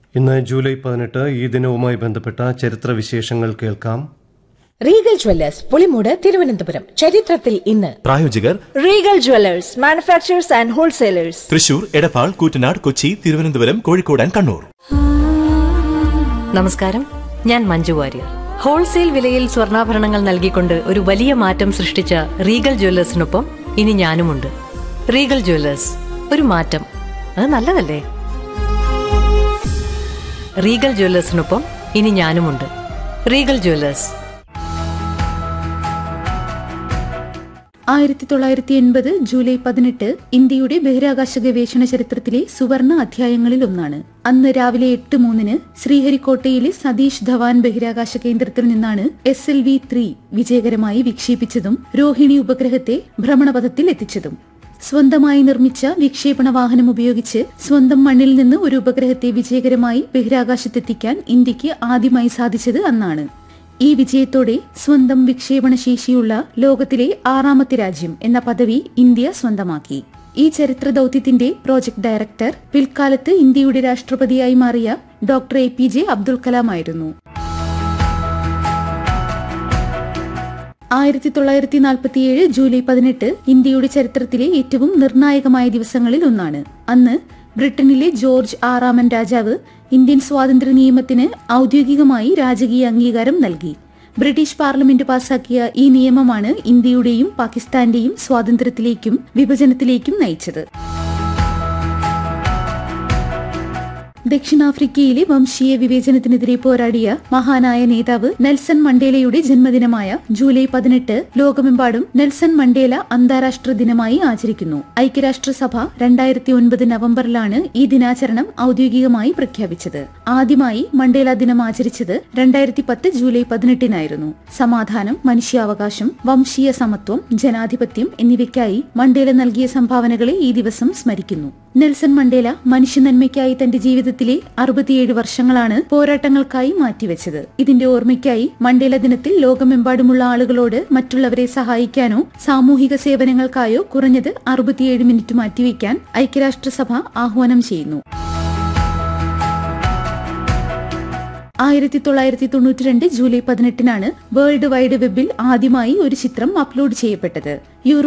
ഇന്ന് ജൂലൈ പതിനെട്ട് ഈ ദിനവുമായി ബന്ധപ്പെട്ട ചരിത്ര വിശേഷങ്ങൾ കേൾക്കാം റീഗൽ ജ്വല്ലേഴ്സ് പുളിമൂട് തിരുവനന്തപുരം ചരിത്രത്തിൽ ഇന്ന് പ്രായോജകർ regal jewellers manufacturers and wholesalers Thrissur Edappal Koottanad Kochi Thiruvananthapuram Kozhikode and Kannur നമസ്കാരം ഞാൻ മഞ്ജു വാര്യർ ഹോൾസെയിൽ വിലയിൽ സ്വർണ്ണാഭരണങ്ങൾ നൽകിക്കൊണ്ട് ഒരു വലിയ മാറ്റം സൃഷ്ടിച്ച റീഗൽ ജ്വല്ലേഴ്സിനൊപ്പം ഇനി ഞാനുമുണ്ട് റീഗൽ ജ്വല്ലേഴ്സ് ഒരു മാറ്റം അത് നല്ലതല്ലേ റീഗൽ ജ്വല്ലേഴ്സിനൊപ്പം ഇനി ഞാനുമുണ്ട് റീഗൽ ജ്വല്ലേഴ്സ് ആയിരത്തി തൊള്ളായിരത്തി എൺപത് ജൂലൈ പതിനെട്ട് ഇന്ത്യയുടെ ബഹിരാകാശ ഗവേഷണ ചരിത്രത്തിലെ സുവർണ അധ്യായങ്ങളിൽ ഒന്നാണ് അന്ന് രാവിലെ എട്ട് മൂന്നിന് ശ്രീഹരിക്കോട്ടയിലെ സതീഷ് ധവാൻ ബഹിരാകാശ കേന്ദ്രത്തിൽ നിന്നാണ് എസ് എൽ വി ത്രീ വിജയകരമായി വിക്ഷേപിച്ചതും രോഹിണി ഉപഗ്രഹത്തെ ഭ്രമണപഥത്തിൽ എത്തിച്ചതും സ്വന്തമായി നിർമ്മിച്ച വിക്ഷേപണ വാഹനം ഉപയോഗിച്ച് സ്വന്തം മണ്ണിൽ നിന്ന് ഒരു ഉപഗ്രഹത്തെ വിജയകരമായി ബഹിരാകാശത്തെത്തിക്കാൻ ഇന്ത്യക്ക് ആദ്യമായി സാധിച്ചത് അന്നാണ് ഈ വിജയത്തോടെ സ്വന്തം വിക്ഷേപണ ശേഷിയുള്ള ലോകത്തിലെ ആറാമത്തെ രാജ്യം എന്ന പദവി ഇന്ത്യ സ്വന്തമാക്കി ഈ ചരിത്ര ദൌത്യത്തിന്റെ പ്രോജക്ട് ഡയറക്ടർ പിൽക്കാലത്ത് ഇന്ത്യയുടെ രാഷ്ട്രപതിയായി മാറിയ doctor A P J Abdul Kalam ആയിരുന്നു ആയിരത്തി തൊള്ളായിരത്തി നാൽപ്പത്തിയേഴ് ജൂലൈ പതിനെട്ട് ഇന്ത്യയുടെ ചരിത്രത്തിലെ ഏറ്റവും നിർണായകമായ ദിവസങ്ങളിൽ ഒന്നാണ് അന്ന് ബ്രിട്ടനിലെ ജോർജ് ആറാമൻ രാജാവ് ഇന്ത്യൻ സ്വാതന്ത്ര്യ നിയമത്തിന് ഔദ്യോഗികമായി രാജകീയ അംഗീകാരം നൽകി ബ്രിട്ടീഷ് പാർലമെന്റ് പാസാക്കിയ ഈ നിയമമാണ് ഇന്ത്യയുടെയും പാകിസ്ഥാന്റെയും സ്വാതന്ത്ര്യത്തിലേക്കും വിഭജനത്തിലേക്കും നയിച്ചത് ദക്ഷിണാഫ്രിക്കയിലെ വംശീയ വിവേചനത്തിനെതിരെ പോരാടിയ മഹാനായ നേതാവ് നെൽസൺ മണ്ടേലയുടെ ജന്മദിനമായ ജൂലൈ പതിനെട്ട് ലോകമെമ്പാടും നെൽസൺ മണ്ടേല അന്താരാഷ്ട്ര ദിനമായി ആചരിക്കുന്നു ഐക്യരാഷ്ട്രസഭ രണ്ടായിരത്തി ഒൻപത് നവംബറിലാണ് ഈ ദിനാചരണം ഔദ്യോഗികമായി പ്രഖ്യാപിച്ചത് ആദ്യമായി മണ്ടേല ദിനം ആചരിച്ചത് രണ്ടായിരത്തി പത്ത് ജൂലൈ പതിനെട്ടിനായിരുന്നു സമാധാനം മനുഷ്യാവകാശം വംശീയ സമത്വം ജനാധിപത്യം എന്നിവയ്ക്കായി മണ്ടേല നൽകിയ സംഭാവനകളെ ഈ ദിവസം സ്മരിക്കുന്നു നെൽസൺ മണ്ടേല മനുഷ്യനന്മയ്ക്കായി തന്റെ ജീവിതത്തിലെ അറുപത്തിയേഴ് വർഷങ്ങളാണ് പോരാട്ടങ്ങൾക്കായി മാറ്റിവെച്ചത് ഇതിന്റെ ഓർമ്മയ്ക്കായി മണ്ടേല ദിനത്തിൽ ലോകമെമ്പാടുമുള്ള ആളുകളോട് മറ്റുള്ളവരെ സഹായിക്കാനോ സാമൂഹിക സേവനങ്ങൾക്കായോ കുറഞ്ഞത് അറുപത്തിയേഴ് മിനിറ്റ് മാറ്റിവെക്കാൻ ഐക്യരാഷ്ട്രസഭ ആഹ്വാനം ചെയ്യുന്നു ആയിരത്തി തൊള്ളായിരത്തി തൊണ്ണൂറ്റി രണ്ട് ജൂലൈ പതിനെട്ടിനാണ് വേൾഡ് വൈഡ് വെബിൽ ആദ്യമായി ഒരു ചിത്രം അപ്ലോഡ് ചെയ്യപ്പെട്ടത് യൂറോ